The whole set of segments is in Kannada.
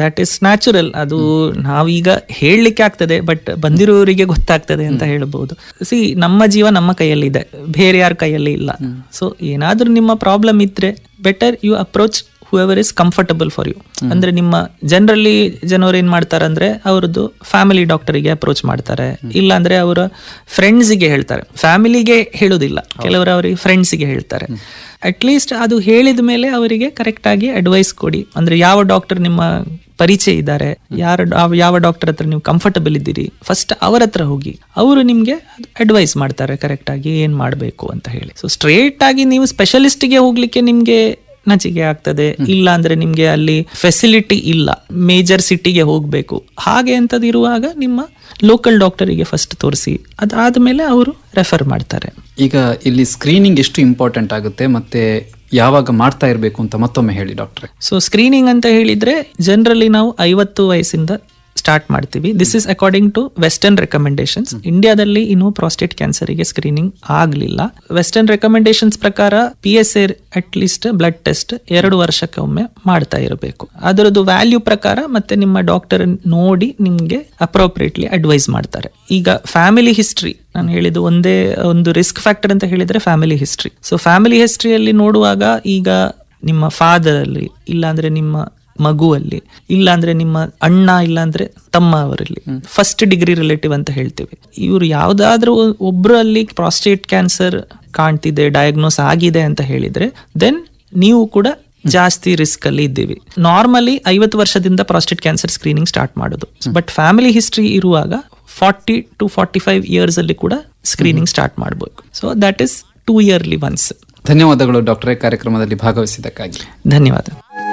ದಟ್ ಇಸ್ ನ್ಯಾಚುರಲ್ ಅದು ನಾವೀಗ ಹೇಳಲಿಕ್ಕೆ ಆಗ್ತದೆ ಬಟ್ ಬಂದಿರೋರಿಗೆ ಗೊತ್ತಾಗ್ತದೆ ಅಂತ ಹೇಳ್ಬೋದು ಸಿ ನಮ್ಮ ಜೀವ ನಮ್ಮ ಕೈಯಲ್ಲಿ ಇದೆ ಬೇರೆ ಯಾರ ಕೈಯಲ್ಲಿ ಇಲ್ಲ ಸೊ ಏನಾದ್ರೂ ನಿಮ್ಮ ಪ್ರಾಬ್ಲಮ್ ಇದ್ರೆ better you approach whoever is comfortable for you ಅಂದ್ರೆ ನಿಮ್ಮ ಜನರಲಿ ಜನರು ಏನ್ ಮಾಡ್ತಾರೆ ಅಂದ್ರೆ ಅವ್ರದ್ದು ಫ್ಯಾಮಿಲಿ ಡಾಕ್ಟರಿಗೆ ಅಪ್ರೋಚ್ ಮಾಡ್ತಾರೆ ಇಲ್ಲ ಅಂದ್ರೆ ಅವರ ಫ್ರೆಂಡ್ಸಿಗೆ ಹೇಳ್ತಾರೆ ಫ್ಯಾಮಿಲಿಗೆ ಹೇಳೋದಿಲ್ಲ ಕೆಲವರು ಅವರಿಗೆ ಫ್ರೆಂಡ್ಸಿಗೆ ಹೇಳ್ತಾರೆ ಅಟ್ಲೀಸ್ಟ್ ಅದು ಹೇಳಿದ ಮೇಲೆ ಅವರಿಗೆ ಕರೆಕ್ಟ್ ಆಗಿ ಅಡ್ವೈಸ್ ಕೊಡಿ ಅಂದ್ರೆ ಯಾವ ಡಾಕ್ಟರ್ ನಿಮ್ಮ ಪರಿಚಯ ಇದ್ದಾರೆ ಯಾರ ಯಾವ ಡಾಕ್ಟರ್ ಹತ್ರ ನೀವು ಕಂಫರ್ಟಬಲ್ ಇದ್ದೀರಿ ಫಸ್ಟ್ ಅವರ ಹತ್ರ ಹೋಗಿ ಅವರು ನಿಮ್ಗೆ ಅಡ್ವೈಸ್ ಮಾಡ್ತಾರೆ ಕರೆಕ್ಟ್ ಆಗಿ ಏನ್ ಮಾಡಬೇಕು ಅಂತ ಹೇಳಿ ಸೊ ಸ್ಟ್ರೇಟ್ ಆಗಿ ನೀವು ಸ್ಪೆಷಲಿಸ್ಟ್ಗೆ ಹೋಗ್ಲಿಕ್ಕೆ ನಿಮ್ಗೆ ನಚಿಗೆ ಆಗ್ತದೆ ಇಲ್ಲ ಅಂದ್ರೆ ನಿಮ್ಗೆ ಅಲ್ಲಿ ಫೆಸಿಲಿಟಿ ಇಲ್ಲ ಮೇಜರ್ ಸಿಟಿಗೆ ಹೋಗ್ಬೇಕು ಹಾಗೆ ಅಂತದ್ ಇರುವಾಗ ನಿಮ್ಮ ಲೋಕಲ್ ಡಾಕ್ಟರಿಗೆ ಫಸ್ಟ್ ತೋರಿಸಿ ಅದಾದ್ಮೇಲೆ ಅವರು ರೆಫರ್ ಮಾಡ್ತಾರೆ ಈಗ ಇಲ್ಲಿ ಸ್ಕ್ರೀನಿಂಗ್ ಎಷ್ಟು ಇಂಪಾರ್ಟೆಂಟ್ ಆಗುತ್ತೆ ಮತ್ತೆ ಯಾವಾಗ ಮಾಡ್ತಾ ಇರಬೇಕು ಅಂತ ಮತ್ತೊಮ್ಮೆ ಹೇಳಿ ಡಾಕ್ಟ್ರೆ ಸೊ ಸ್ಕ್ರೀನಿಂಗ್ ಅಂತ ಹೇಳಿದ್ರೆ ಜನರಲಿ ನಾವು ಐವತ್ತು ವಯಸ್ಸಿಂದ ಸ್ಟಾರ್ಟ್ ಮಾಡ್ತೀವಿ this is according to western recommendations ಇಂಡಿಯಾದಲ್ಲಿ ಇನ್ನೂ ಪ್ರಾಸ್ಟೇಟ್ ಕ್ಯಾನ್ಸರಿಗೆ ಸ್ಕ್ರೀನಿಂಗ್ ಆಗಲಿಲ್ಲ ವೆಸ್ಟರ್ನ್ ರೆಕಮೆಂಡೇಶನ್ಸ್ ಪ್ರಕಾರ P S A at least blood test ಎರಡು ವರ್ಷಕ್ಕೆ ಒಮ್ಮೆ ಮಾಡ್ತಾ ಇರಬೇಕು ಅದರದ್ದು ವ್ಯಾಲ್ಯೂ ಪ್ರಕಾರ ಮತ್ತೆ ನಿಮ್ಮ ಡಾಕ್ಟರ್ ನೋಡಿ ನಿಮ್ಗೆ ಅಪ್ರೋಪ್ರಿಯೇಟ್ಲಿ ಅಡ್ವೈಸ್ ಮಾಡ್ತಾರೆ ಈಗ ಫ್ಯಾಮಿಲಿ ಹಿಸ್ಟ್ರಿ ನಾನು ಹೇಳಿದ್ದು ಒಂದೇ ಒಂದು ರಿಸ್ಕ್ ಫ್ಯಾಕ್ಟರ್ ಅಂತ ಹೇಳಿದ್ರೆ ಫ್ಯಾಮಿಲಿ ಹಿಸ್ಟ್ರಿ ಸೊ ಫ್ಯಾಮಿಲಿ ಹಿಸ್ಟ್ರಿಯಲ್ಲಿ ನೋಡುವಾಗ ಈಗ ನಿಮ್ಮ ಫಾದರ್ ಅಲ್ಲಿ ಇಲ್ಲಾಂದ್ರೆ ನಿಮ್ಮ ಮಗುವಲ್ಲಿ ಇಲ್ಲ ಅಂದ್ರೆ ನಿಮ್ಮ ಅಣ್ಣ ಇಲ್ಲ ಅಂದ್ರೆ ತಮ್ಮ ಅವರಲ್ಲಿ ಫಸ್ಟ್ ಡಿಗ್ರಿ ರಿಲೇಟಿವ್ ಅಂತ ಹೇಳ್ತೇವೆ ಇವರು ಯಾವ್ದಾದ್ರೂ ಒಬ್ಬರಲ್ಲಿ ಪ್ರಾಸ್ಟೇಟ್ ಕ್ಯಾನ್ಸರ್ ಕಾಣ್ತಿದೆ ಡಯಾಗ್ನೋಸ್ ಆಗಿದೆ ಅಂತ ಹೇಳಿದ್ರೆ ದೆನ್ ನೀವು ಕೂಡ ಜಾಸ್ತಿ ರಿಸ್ಕ್ ಅಲ್ಲಿ ಇದ್ದೀವಿ ನಾರ್ಮಲಿ ಐವತ್ತು ವರ್ಷದಿಂದ ಪ್ರಾಸ್ಟೇಟ್ ಕ್ಯಾನ್ಸರ್ ಸ್ಕ್ರೀನಿಂಗ್ ಸ್ಟಾರ್ಟ್ ಮಾಡೋದು ಬಟ್ ಫ್ಯಾಮಿಲಿ ಹಿಸ್ಟ್ರಿ ಇರುವಾಗ forty to forty five years ಅಲ್ಲಿ ಕೂಡ ಸ್ಕ್ರೀನಿಂಗ್ ಸ್ಟಾರ್ಟ್ ಮಾಡಬೇಕು so that is two yearly once ಧನ್ಯವಾದಗಳು ಡಾಕ್ಟ್ರೆ ಕಾರ್ಯಕ್ರಮದಲ್ಲಿ ಭಾಗವಹಿಸಿದ್ದಕ್ಕಾಗಿ ಧನ್ಯವಾದ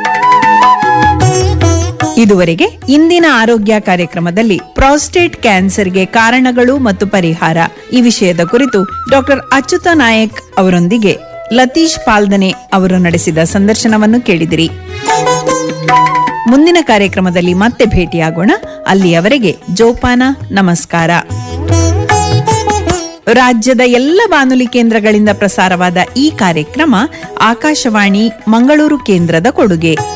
ಇದುವರೆಗೆ ಇಂದಿನ ಆರೋಗ್ಯ ಕಾರ್ಯಕ್ರಮದಲ್ಲಿ ಪ್ರಾಸ್ಟೇಟ್ ಕ್ಯಾನ್ಸರ್ಗೆ ಕಾರಣಗಳು ಮತ್ತು ಪರಿಹಾರ ಈ ವಿಷಯದ ಕುರಿತು ಡಾಕ್ಟರ್ ಅಚ್ಯುತ ನಾಯಕ್ ಅವರೊಂದಿಗೆ ಲತೀಶ್ ಪಾಲ್ದನೆ ಅವರು ನಡೆಸಿದ ಸಂದರ್ಶನವನ್ನು ಕೇಳಿದಿರಿ ಮುಂದಿನ ಕಾರ್ಯಕ್ರಮದಲ್ಲಿ ಮತ್ತೆ ಭೇಟಿಯಾಗೋಣ ಅಲ್ಲಿಯವರೆಗೆ ಜೋಪಾನ ನಮಸ್ಕಾರ ರಾಜ್ಯದ ಎಲ್ಲ ಬಾನುಲಿ ಕೇಂದ್ರಗಳಿಂದ ಪ್ರಸಾರವಾದ ಈ ಕಾರ್ಯಕ್ರಮ ಆಕಾಶವಾಣಿ ಮಂಗಳೂರು ಕೇಂದ್ರದ ಕೊಡುಗೆ